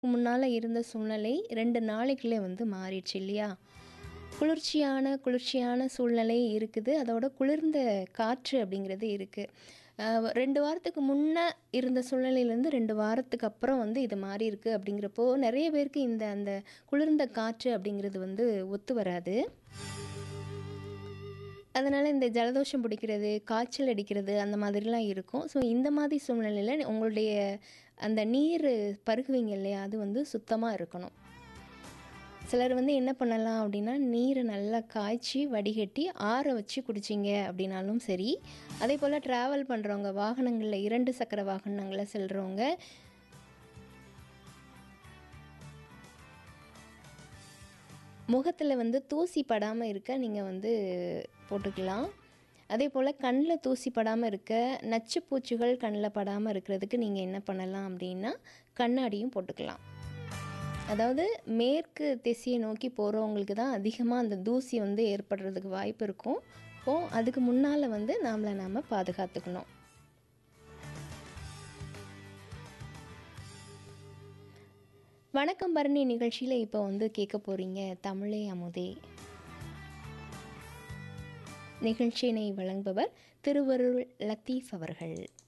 முன்னால இருந்த சூழ்நிலை 2 நாளைக்குள்ளே வந்து மாறிடுச்சு இல்லையா? குளிர்ச்சியான குளிர்ச்சியான சூழ்நிலை இருக்குது. அதோட குளிர்ந்த காற்று அப்படிங்கிறது இருக்கு. அ 2 வாரத்துக்கு முன்ன இருந்த சூழ்நிலையிலேருந்து 2 வாரத்துக்கு அப்புறம் வந்து இது மாறியிருக்கு அப்படிங்கிறப்போ, நெறைய பேருக்கு இந்த அந்த குளிர்ந்த காற்று அப்படிங்கிறது வந்து ஒத்து வராது. அதனால இந்த ஜலதோஷம் பிடிக்கிறது, காய்ச்சல் அடிக்கிறது அந்த மாதிரிலாம் இருக்கும். ஸோ இந்த மாதிரி சூழ்நிலையில உங்களுடைய அந்த நீர் பருகுவீங்க இல்லையா? அது வந்து சுத்தமா இருக்கணும். சிலர் வந்து என்ன பண்ணலாம் அப்படின்னா, நீர நல்லா காய்ச்சி, வடிகட்டி, ஆற வச்சு குடிச்சீங்க அப்படின்னாலும் சரி. அதேபோல ட்ராவல் பண்றவங்க வாகனங்கள்ல 2 சக்கர வாகனங்கள்ல செல்றவங்க முகத்துல வந்து தூசி படாம இருக்க நீங்க வந்து போட்டுக்கலாம். அதேபோல கண்ல தூசி படாம இருக்க, நச்சு பூச்சிகள் கண்ல படாம இருக்கிறதுக்கு நீங்க என்ன பண்ணலாம் அப்படின்னா, கண்ணாடியும் போட்டுக்கலாம். அதாவது மேற்கு திசைய நோக்கி போறவங்களுக்கு தான் அதிகமா அந்த தூசி வந்து ஏற்படுறதுக்கு வாய்ப்பு இருக்கும். அப்போ அதுக்கு முன்னால வந்து நம்மள நாம பாதுகாத்துக்கணும். வணக்கம் பரணி நிகழ்ச்சியில இப்போ வந்து கேட்க போறீங்க தமிழே அமுதே. நிகழ்ச்சியினை வழங்குபவர் திருவருள் லத்தீஃப் அவர்கள்.